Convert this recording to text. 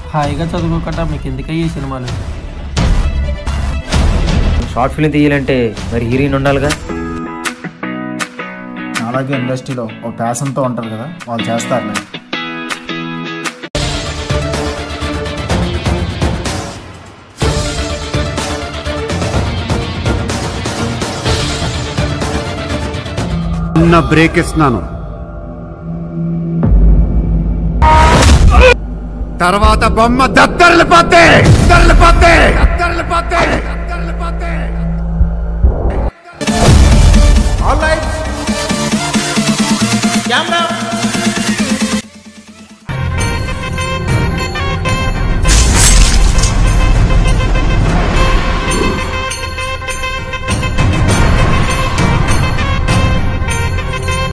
హాయిగా చదువుకోకట మీకు ఎందుకయ్యి ఈ సినిమాలు షార్ట్ ఫిల్మ్ తీయాలంటే మరి హీరోయిన్ ఉండాలిగా అలాగే ఇండస్ట్రీలో ఒక ప్యాషన్తో ఉంటారు కదా వాళ్ళు చేస్తారులే చిన్న బ్రేక్ ఇస్తున్నాను తర్వాత బొమ్మ దద్దరిల్లిపోతే దద్దరిల్లిపోతే దద్దరిల్లిపోతే దద్దరిల్లిపోతే Camera